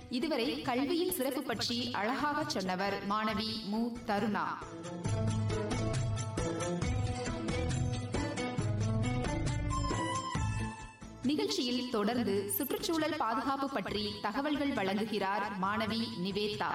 இதுவரை கல்வியின் சிறப்பு பற்றி அழகாக சொன்னவர் மாணவி மு தருணா நிகழ்ச்சியில் தொடர்ந்து சுற்றுச்சூழல் பாதுகாப்பு பற்றி தகவல்கள் வழங்குகிறார் மாணவி நிவேதா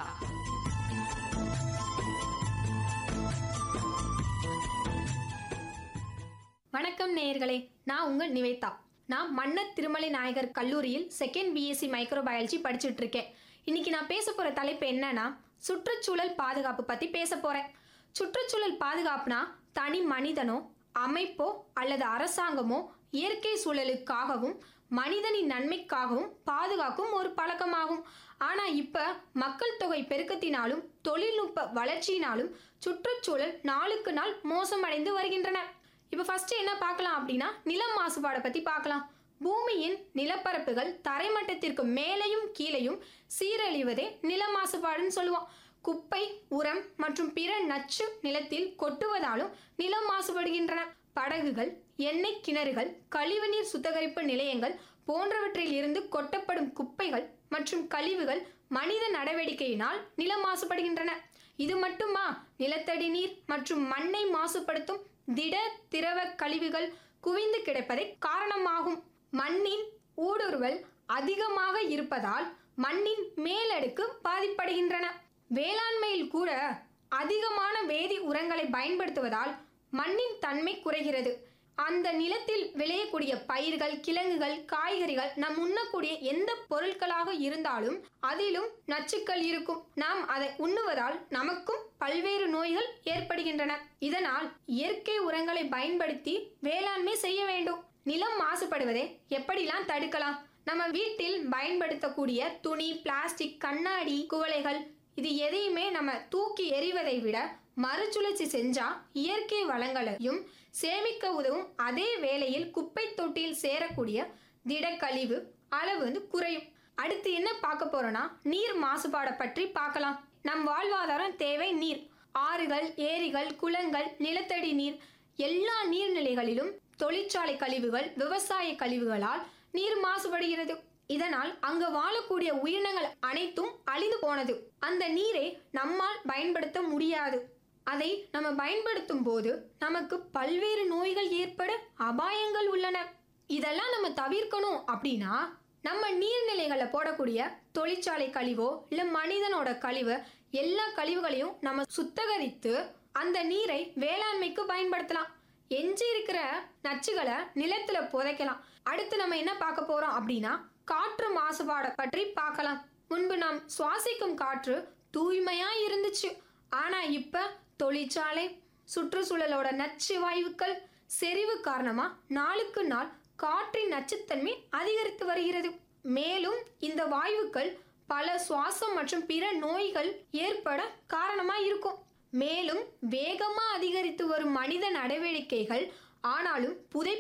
வணக்கம் நேயர்களே நான் உங்க நிவேதா நான் மன்னர் திருமலை நாயகர் கல்லூரியில் செகண்ட் பிஎஸ்சி மைக்ரோபயாலஜி படிச்சுட்டு இருக்கேன் இன்னைக்கு நான் பேச போற தலைப்பு என்னன்னா சுற்றுச்சூழல் பாதுகாப்பு பத்தி பேச போறேன் சுற்றுச்சூழல் பாதுகாப்புனா தனி மனிதனோ அமைப்போ அல்லது அரசாங்கமோ இயற்கை சூழலுக்காகவும் மனிதனின் நன்மைக்காகவும் பாதுகாக்கும் ஒரு பழக்கமாகும் ஆனா இப்ப மக்கள் தொகை பெருக்கத்தினாலும் தொழில்நுட்ப வளர்ச்சியினாலும் சுற்றுச்சூழல் நாளுக்கு நாள் மோசமடைந்து வருகின்றன இப்போ ஃபர்ஸ்ட் என்ன பார்க்கலாம் அப்படின்னா நிலம் மாசுபாடை பற்றி பார்க்கலாம் பூமியின் நிலப்பரப்புகள் தரைமட்டத்திற்கு மேலேயும் கீழேயும் சீரழிவதே நில மாசுபாடுன்னு சொல்லுவோம் குப்பை உரம் மற்றும் பிற நச்சு நிலத்தில் கொட்டுவதாலும் நிலம் மாசுபடுகின்றன படகுகள் எண்ணெய் கிணறுகள் கழிவுநீர் சுத்திகரிப்பு நிலையங்கள் போன்றவற்றில் இருந்து கொட்டப்படும் குப்பைகள் மற்றும் கழிவுகள் மனித நடவடிக்கையினால் நிலம் மாசுபடுகின்றன இது மட்டுமா நிலத்தடி நீர் மற்றும் மண்ணை மாசுபடுத்தும் திட திரவ கழிவுகள் குவிந்து கிடப்பதை காரணமாகும் மண்ணின் ஊடுருவல் அதிகமாக இருப்பதால் மண்ணின் மேலடுக்கு பாதிப்படைகின்றன வேளாண்மையில் கூட அதிகமான வேதி உரங்களை பயன்படுத்துவதால் மண்ணின் தன்மை குறைகிறது அந்த நிலத்தில் விளையக்கூடிய பயிர்கள் கிழங்குகள் காய்கறிகள் நாம் உண்ணக்கூடிய எந்த பொருட்களாக இருந்தாலும் அதிலும் நச்சுக்கள் இருக்கும் நாம் அதை உண்ணுவதால் நமக்கும் பல்வேறு நோய்கள் ஏற்படுகின்றன இதனால் இயற்கை உரங்களை பயன்படுத்தி வேளாண்மை செய்ய வேண்டும் நிலம் மாசுபடுவதை எப்படிலாம் தடுக்கலாம் நம்ம வீட்டில் பயன்படுத்தக்கூடிய துணி பிளாஸ்டிக் கண்ணாடி குவளைகள் இது எதையுமே நம்ம தூக்கி எறிவதை விட மறுசுழற்சி செஞ்சா இயற்கை வளங்களையும் சேமிக்க உதவும் அதே வேளையில் குப்பை தொட்டியில் சேரக்கூடிய திடக்கழிவு அளவு வந்து குறையும் அடுத்து என்ன பார்க்க போறோம்னா நீர் மாசுபாடை பற்றி பார்க்கலாம் நம் வாழ்வாதாரம் தேவை நீர் ஆறுகள் ஏரிகள் குளங்கள் நிலத்தடி நீர் எல்லா நீர்நிலைகளிலும் தொழிற்சாலை கழிவுகள் விவசாய கழிவுகளால் நீர் மாசுபடுகிறது இதனால் அங்கு வாழக்கூடிய உயிரினங்கள் அனைத்தும் அழிந்து போனது அந்த நீரை நம்மால் பயன்படுத்த முடியாது அதை நம்ம பயன்படுத்தும் போது நமக்கு பல்வேறு நோய்கள் ஏற்பட அபாயங்கள் உள்ளன இதெல்லாம் நம்ம தவிர்க்கணும் அப்படின்னா நம்ம நீர்நிலைகளை போடக்கூடிய தொழிற்சாலை கழிவோ இல்லை மனிதனோட கழிவு எல்லா கழிவுகளையும் நம்ம சுத்தகரித்து அந்த நீரை வேளாண்மைக்கு பயன்படுத்தலாம் எஞ்சி இருக்கிற நச்சுகளை நிலத்துல புதைக்கலாம் அடுத்து நம்ம என்ன பார்க்க போறோம் அப்படின்னா காற்று மாசுபாடை பற்றி பார்க்கலாம் முன்பு நாம் சுவாசிக்கும் காற்று தூய்மையா இருந்துச்சு ஆனா இப்ப தொழிற்சாலை சுற்றுச்சூழலோட நச்சு வாயுக்கள் செறிவு காரணமா நாளுக்கு நாள் காற்றின் நச்சுத்தன்மை அதிகரித்து வருகிறது மேலும் இந்த வாயுக்கள் பல சுவாசம் மற்றும் பிற நோய்கள் ஏற்பட காரணமா இருக்கும் மேலும் வேகமா அதிகரித்து வரும் மனித நடவடிக்கைகள் ஆனாலும் புதை